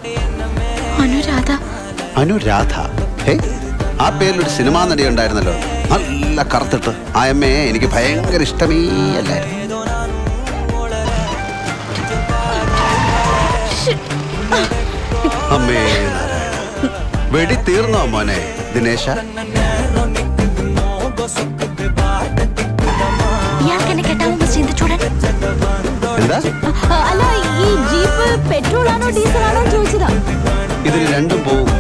അനുരാധ അനുരാധ ഹേ ആ പേരിലൊരു സിനിമാ നടി ഉണ്ടായിരുന്നല്ലോ നല്ല കറുത്തിട്ട് ആ അമ്മയെ എനിക്ക് ഭയങ്കര ഇഷ്ടമേ അല്ലായിരുന്നു അമ്മേ നാരായണ. വെടി തീർന്നോ മോനെ ദിനേശ ഇയാൾക്ക് എന്നെ കെട്ടാമോ മിസ്റ്റർ ഇന്ദുചൂടൻ എന്താ അല്ല ഈ ജീപ്പ് പെട്രോൾ ആണോ ഡീസൽ ആണോ ചോദിച്ചതാ ഇതിന് രണ്ടും പോവും